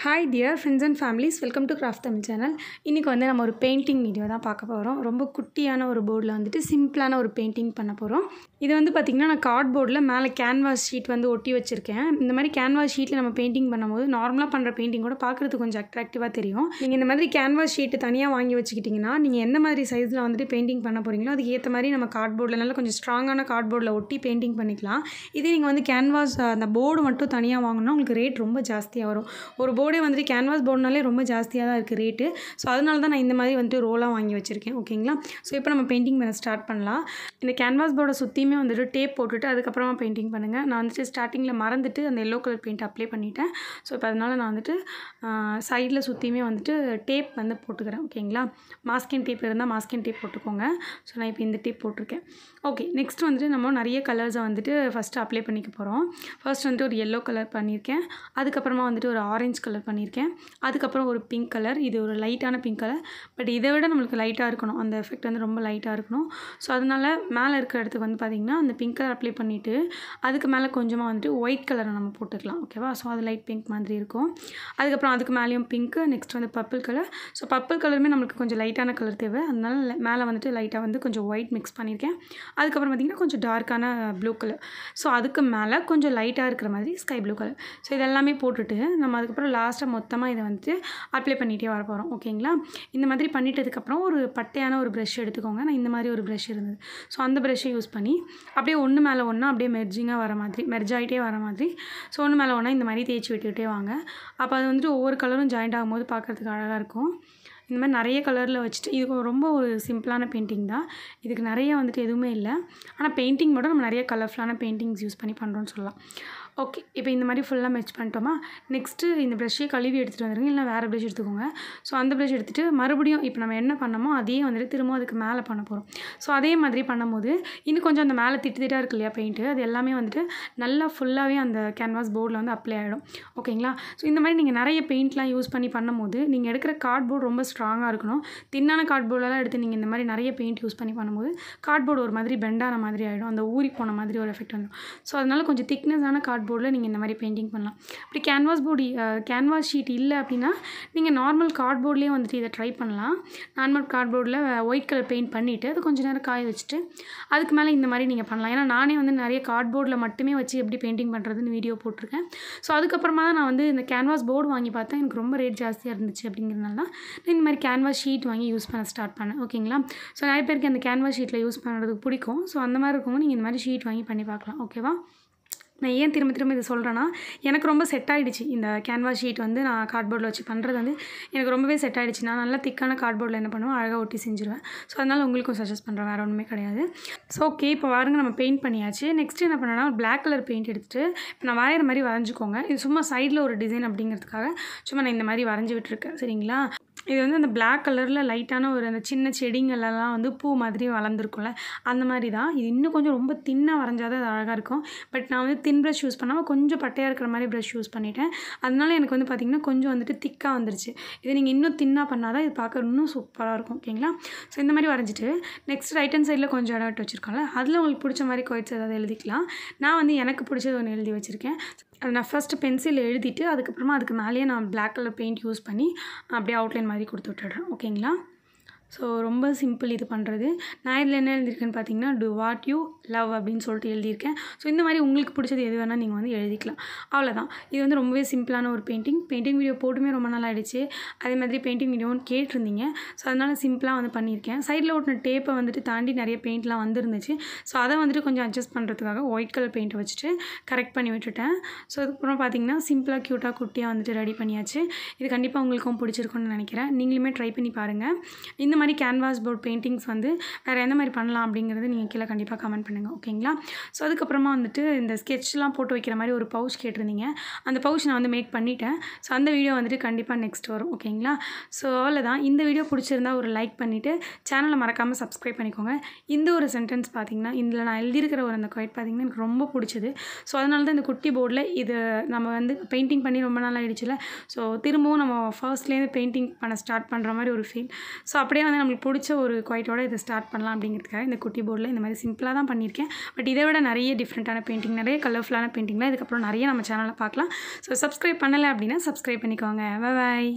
hi dear friends and families welcome to craft Tamil channel இன்றைக்கி வந்து நம்ம ஒரு பெயிண்டிங் வீடியோ தான் பார்க்க போகிறோம் ரொம்ப குட்டியான ஒரு போர்டில் வந்துட்டு சிம்பிளான ஒரு பெயிண்டிங் பண்ண போகிறோம் இது வந்து பார்த்திங்கன்னா நான் கார்ட் போர்டில் மேலே கேன்வாஸ் ஷீட் வந்து ஒட்டி வச்சுருக்கேன் இந்த மாதிரி கேன்வாஸ் ஷீட்டில் நம்ம பெயிண்டிங் பண்ணும்போது நார்மலாக பண்ணுற பெயிண்டிங் கூட பார்க்குறதுக்கு கொஞ்சம் அட்ராக்டிவாக தெரியும் நீங்கள் இந்த மாதிரி கேன்வாஸ் ஷீட்டு தனியாக வாங்கி வச்சுக்கிட்டிங்கன்னா நீங்கள் எந்த மாதிரி சைஸில் வந்துட்டு பெயிண்டிங் பண்ண போகிறீங்களோ அதுக்கு ஏற்ற மாதிரி நம்ம கார்ட் போர்டில் நல்லா கொஞ்சம் ஸ்ட்ராங்கான கார்ட் போர்டில் ஒட்டி பெயிண்டிங் பண்ணிக்கலாம் இதே நீங்கள் வந்து கேன்வாஸ் அந்த போர்டு மட்டும் தனியாக வாங்கினா உங்களுக்கு ரேட் ரொம்ப ஜாஸ்தியாக வரும் ஒரு போர்டே வந்துட்டு கேன்வாஸ் போர்டுனாலே ரொம்ப ஜாஸ்தியாக தான் இருக்குது ரேட்டு ஸோ அதனால தான் நான் இந்த மாதிரி வந்துட்டு ரோலாக வாங்கி வச்சுருக்கேன் ஓகேங்களா ஸோ இப்போ நம்ம பெயிண்டிங் பண்ண ஸ்டார்ட் பண்ணலாம் இந்த கேன்வாஸ் போர்டை சுற்றியுமே வந்துட்டு டேப் போட்டுட்டு அதுக்கப்புறமா பெயிண்டிங் பண்ணுங்கள் நான் வந்துட்டு ஸ்டார்டிங்கில் மறந்துட்டு அந்த எல்லோ கலர் பெயிண்ட் அப்ளை பண்ணிட்டேன் ஸோ இப்போ அதனால் நான் வந்துட்டு சைடில் சுற்றியுமே வந்துட்டு டேப் வந்து போட்டுக்கிறேன் ஓகேங்களா மாஸ்கின் டேப் இருந்தால் மாஸ்கின் டேப் போட்டுக்கோங்க ஸோ நான் இப்போ இந்த டேப் போட்டிருக்கேன் ஓகே நெக்ஸ்ட் வந்துட்டு நம்ம நிறைய கலர்ஸை வந்துட்டு ஃபஸ்ட்டு அப்ளை பண்ணிக்க போகிறோம் ஃபர்ஸ்ட் வந்துட்டு ஒரு எல்லோ கலர் பண்ணியிருக்கேன் அதுக்கப்புறமா வந்துட்டு ஒரு ஆரஞ்சு கலர் பண்ணியிருக்கேன் அதுக்கப்புறம் ஒரு பிங்க் கலர் இது ஒரு லைட்டான பிங்க் கலர் பட் இதை விட நம்மளுக்கு லைட்டாக இருக்கணும் அந்த எஃபெக்ட் வந்து ரொம்ப லைட்டாக இருக்கணும் ஸோ அதனால் மேலே இருக்கிற இடத்துக்கு வந்து பார்த்திங்கன்னா அந்த பிங்க் கலர் அப்ளை பண்ணிவிட்டு அதுக்கு மேலே கொஞ்சமாக வந்துட்டு ஒயிட் கலரை நம்ம போட்டுக்கலாம் ஓகேவா ஸோ அது லைட் பிங்க் மாதிரி இருக்கும் அதுக்கப்புறம் அதுக்கு மேலேயும் பிங்க்கு நெக்ஸ்ட் வந்து பர்பிள் கலர் ஸோ பர்பிள் கலருமே நம்மளுக்கு கொஞ்சம் லைட்டான கலர் தேவை அதனால மேலே வந்துட்டு லைட்டாக வந்து கொஞ்சம் ஒயிட் மிக்ஸ் பண்ணியிருக்கேன் அதுக்கப்புறம் பார்த்திங்கன்னா கொஞ்சம் டார்க்கான ப்ளூ கலர் ஸோ அதுக்கு மேலே கொஞ்சம் லைட்டாக இருக்கிற மாதிரி ஸ்கை ப்ளூ கலர் ஸோ இதெல்லாமே போட்டுட்டு நம்ம அதுக்கப்புறம் லாஸ்ட்டாக மொத்தமாக இதை வந்துட்டு அப்ளை பண்ணிகிட்டே வர போகிறோம் ஓகேங்களா இந்த மாதிரி பண்ணிட்டதுக்கப்புறம் ஒரு பட்டையான ஒரு ப்ரஷ் எடுத்துக்கோங்க நான் இந்த மாதிரி ஒரு ப்ரஷ் இருந்தது ஸோ அந்த ப்ரஷ்ஷை யூஸ் பண்ணி அப்படியே ஒன்று மேலே ஒன்றா அப்படியே மெர்ஜிங்காக வர மாதிரி மெர்ஜ் ஆகிட்டே வர மாதிரி ஸோ ஒன்று மேலே ஒன்றா இந்த மாதிரி தேய்ச்சி விட்டுக்கிட்டே வாங்க அப்போ அது வந்துட்டு ஒவ்வொரு கலரும் ஜாயிண்ட் ஆகும்போது பார்க்குறதுக்கு அழகாக இருக்கும் இந்த மாதிரி நிறைய கலரில் வச்சுட்டு இது ரொம்ப ஒரு சிம்பிளான பெயிண்டிங் தான் இதுக்கு நிறைய வந்துட்டு எதுவுமே இல்லை ஆனால் பெயிண்டிங் மட்டும் நம்ம நிறைய கலர்ஃபுல்லான பெயிண்டிங்ஸ் யூஸ் பண்ணி பண்ணுறோன்னு சொல்லலாம் ஓகே இப்போ இந்த மாதிரி ஃபுல்லாக மெச் பண்ணிட்டோமா நெக்ஸ்ட்டு இந்த ப்ரஷ்ஷையே கழுவி எடுத்துகிட்டு வந்துருங்க இல்லை வேறு ப்ரஷ் எடுத்துக்கோங்க ஸோ அந்த ப்ரஷ் எடுத்துகிட்டு மறுபடியும் இப்போ நம்ம என்ன பண்ணமோ அதையே வந்துட்டு திரும்ப அதுக்கு மேலே பண்ண போகிறோம் ஸோ அதே மாதிரி பண்ணும்போது இன்னும் கொஞ்சம் அந்த மேலே திட்டு திட்டாக இருக்கு இல்லையா பெயிண்ட்டு அது எல்லாமே வந்துட்டு நல்லா ஃபுல்லாகவே அந்த கேன்வாஸ் போர்டில் வந்து அப்ளை ஆகிடும் ஓகேங்களா ஸோ இந்த மாதிரி நீங்கள் நிறைய பெயிண்ட்லாம் யூஸ் பண்ணி பண்ணும்போது நீங்கள் எடுக்கிற கார்ட்போர்ட் ரொம்ப ஸ்ட்ராங்காக இருக்கணும் தின்னான கார்ட்போர்டெல்லாம் எடுத்து நீங்கள் இந்த மாதிரி நிறைய பெயிண்ட் யூஸ் பண்ணி பண்ணும்போது கார்ட்போர்டு ஒரு மாதிரி பெண்டான மாதிரி ஆகிடும் அந்த ஊறி போன மாதிரி ஒரு எஃபெக்ட் வந்துடும் ஸோ அதனால் கொஞ்சம் திக்னஸான கார்ட்போர்டில் நீங்கள் இந்த மாதிரி பெயிண்டிங் பண்ணலாம் இப்படி கேன்வாஸ் போர்டு கேன்வாஸ் ஷீட் இல்லை அப்படின்னா நீங்கள் நார்மல் கார்ட்போர்ட்லேயே வந்துட்டு இதை ட்ரை பண்ணலாம் நார்மல் கார்ட்போர்டில் ஒயிட் கலர் பெயிண்ட் பண்ணிவிட்டு அது கொஞ்சம் நேரம் காய வச்சுட்டு அதுக்கு மேலே இந்த மாதிரி நீங்கள் பண்ணலாம் ஏன்னா நானே வந்து நிறைய கார்ட்போர்டில் மட்டுமே வச்சு எப்படி பெயிண்டிங் பண்ணுறதுன்னு வீடியோ போட்டிருக்கேன் ஸோ அதுக்கப்புறமா தான் நான் வந்து இந்த கேன்வாஸ் போர்டு வாங்கி பார்த்தேன் எனக்கு ரொம்ப ரேட் ஜாஸ்தியாக இருந்துச்சு அப்படிங்கிறதுனால தான் நான் இந்த மாதிரி கேன்வாஸ் ஷீட் வாங்கி யூஸ் பண்ண ஸ்டார்ட் பண்ணேன் ஓகேங்களா ஸோ நிறைய பேருக்கு அந்த கேன்வாஸ் ஷீட்டில் யூஸ் பண்ணுறதுக்கு பிடிக்கும் ஸோ அந்த மாதிரி இருக்கவங்க நீங்கள் இந்த மாதிரி ஷீட் வாங்கி பண்ணி பார்க்கலாம் ஓகேவா நான் ஏன் திரும்ப திரும்ப இதை சொல்கிறேன்னா எனக்கு ரொம்ப செட் ஆகிடுச்சு இந்த கேன்வாஸ் ஷீட் வந்து நான் கார்ட்போர்டில் வச்சு பண்ணுறது வந்து எனக்கு ரொம்பவே செட் ஆகிடுச்சு நான் நல்லா திக்கான கார்ட்போர்டில் என்ன பண்ணுவேன் அழகாக ஒட்டி செஞ்சுருவேன் ஸோ அதனால் உங்களுக்கும் சஜஸ்ட் பண்ணுறேன் வேறு ஒன்றுமே கிடையாது ஸோ ஓகே இப்போ பாருங்க நம்ம பெயிண்ட் பண்ணியாச்சு நெக்ஸ்ட் என்ன பண்ணேன்னா ஒரு பிளாக் கலர் பெயிண்ட் எடுத்துகிட்டு இப்போ நான் வரைகிற மாதிரி வரைஞ்சிக்கோங்க இது சும்மா சைடில் ஒரு டிசைன் அப்படிங்கிறதுக்காக சும்மா நான் இந்த மாதிரி வரைஞ்சி விட்டுருக்கேன் சரிங்களா இது வந்து அந்த பிளாக் கலரில் லைட்டான ஒரு அந்த சின்ன செடிங்களெல்லாம் வந்து பூ மாதிரி வளர்ந்துருக்கும்ல அந்த மாதிரி தான் இது இன்னும் கொஞ்சம் ரொம்ப தின்னாக வரைஞ்சால் தான் அது அழகாக இருக்கும் பட் நான் வந்து தின் ப்ரஷ் யூஸ் பண்ணாமல் கொஞ்சம் பட்டையாக இருக்கிற மாதிரி ப்ரஷ் யூஸ் பண்ணிட்டேன் அதனால எனக்கு வந்து பார்த்திங்கன்னா கொஞ்சம் வந்துட்டு திக்காக வந்துருச்சு இது நீங்கள் இன்னும் தின்னாக பண்ணால் தான் இது பார்க்க இன்னும் சூப்பராக இருக்கும் ஓகேங்களா ஸோ இந்த மாதிரி வரைஞ்சிட்டு நெக்ஸ்ட் ரைட் ஹேண்ட் சைடில் கொஞ்சம் இடம் விட்டு வச்சுருக்கோம்ல அதில் உங்களுக்கு பிடிச்ச மாதிரி கோயிட்ஸ் ஏதாவது எழுதிக்கலாம் நான் வந்து எனக்கு பிடிச்சது ஒன்று எழுதி வச்சுருக்கேன் அது நான் ஃபஸ்ட்டு பென்சில் எழுதிட்டு அதுக்கப்புறமா அதுக்கு மேலேயே நான் பிளாக் கலர் பெயிண்ட் யூஸ் பண்ணி அப்படியே அவுட்லைன் மாதிரி கொடுத்து விட்டுடுறேன் ஓகேங்களா ஸோ ரொம்ப சிம்பிள் இது பண்ணுறது நான் இதில் என்ன எழுதியிருக்கேன்னு பார்த்தீங்கன்னா டு வாட் யூ லவ் அப்படின்னு சொல்லிட்டு எழுதியிருக்கேன் ஸோ இந்த மாதிரி உங்களுக்கு பிடிச்சது எது வேணால் நீங்கள் வந்து எழுதிக்கலாம் அவ்வளோதான் இது வந்து ரொம்பவே சிம்பிளான ஒரு பெயிண்டிங் பெயிண்டிங் வீடியோ போட்டுமே ரொம்ப நாள் ஆகிடுச்சு அதே மாதிரி பெயிண்டிங் வீடியோன்னு கேட்டிருந்தீங்க ஸோ அதனால் சிம்பிளாக வந்து பண்ணியிருக்கேன் சைடில் ஓட்டின டேப்பை வந்துட்டு தாண்டி நிறைய பெயிண்ட்லாம் வந்துருந்துச்சு ஸோ அதை வந்துட்டு கொஞ்சம் அட்ஜஸ்ட் பண்ணுறதுக்காக ஒயிட் கலர் பெயிண்ட்டை வச்சுட்டு கரெக்ட் பண்ணி விட்டுட்டேன் ஸோ அதுக்கப்புறம் பார்த்தீங்கன்னா சிம்பிளாக க்யூட்டாக குட்டியாக வந்துட்டு ரெடி பண்ணியாச்சு இது கண்டிப்பாக உங்களுக்கும் பிடிச்சிருக்கும்னு நினைக்கிறேன் நீங்களுமே ட்ரை பண்ணி பாருங்கள் இந்த மாதிரி கேன்வாஸ் போர்ட் பெயிண்டிங்ஸ் வந்து வேறு எந்த மாதிரி பண்ணலாம் அப்படிங்கிறது நீங்கள் கீழே கண்டிப்பாக கமெண்ட் பண்ணுங்கள் ஓகேங்களா ஸோ அதுக்கப்புறமா வந்துட்டு இந்த ஸ்கெட்ச்லாம் போட்டு வைக்கிற மாதிரி ஒரு பவுச் கேட்டிருந்தீங்க அந்த பவுச் நான் வந்து மேக் பண்ணிட்டேன் ஸோ அந்த வீடியோ வந்துட்டு கண்டிப்பாக நெக்ஸ்ட் வரும் ஓகேங்களா ஸோ அவ்வளோதான் இந்த வீடியோ பிடிச்சிருந்தா ஒரு லைக் பண்ணிவிட்டு சேனலை மறக்காமல் சப்ஸ்கிரைப் பண்ணிக்கோங்க இந்த ஒரு சென்டென்ஸ் பார்த்தீங்கன்னா இதில் நான் எழுதியிருக்கிற ஒரு அந்த குவைட் பார்த்தீங்கன்னா எனக்கு ரொம்ப பிடிச்சது ஸோ அதனால தான் இந்த குட்டி போர்டில் இது நம்ம வந்து பெயிண்டிங் பண்ணி ரொம்ப நாள் ஆகிடுச்சுல ஸோ திரும்பவும் நம்ம ஃபர்ஸ்ட்லேருந்து பெயிண்டிங் பண்ண ஸ்டார்ட் பண்ணுற மாதிரி ஒரு ஃபீல் ஸோ அப்படியே வந்து நம்மளுக்கு பிடிச்ச ஒரு குவைட்டோட இதை ஸ்டார்ட் பண்ணலாம் அப்படிங்கிறதுக்காக இந்த குட்டி போர்டில் இந்த மாதிரி சிம்பிளாக தான் பண்ணியிருக்கேன் பட் இதை விட நிறைய டிஃப்ரெண்ட்டான பெயிண்டிங் நிறைய கலர்ஃபுல்லான பெயிண்டிங்லாம் இதுக்கப்புறம் நிறைய நம்ம சேனலில் பார்க்கலாம் ஸோ சப்ஸ்கிரைப் பண்ணலை அப்படின்னா சப்ஸ்கிரைப் பண்ணிக்கோங்க பாய்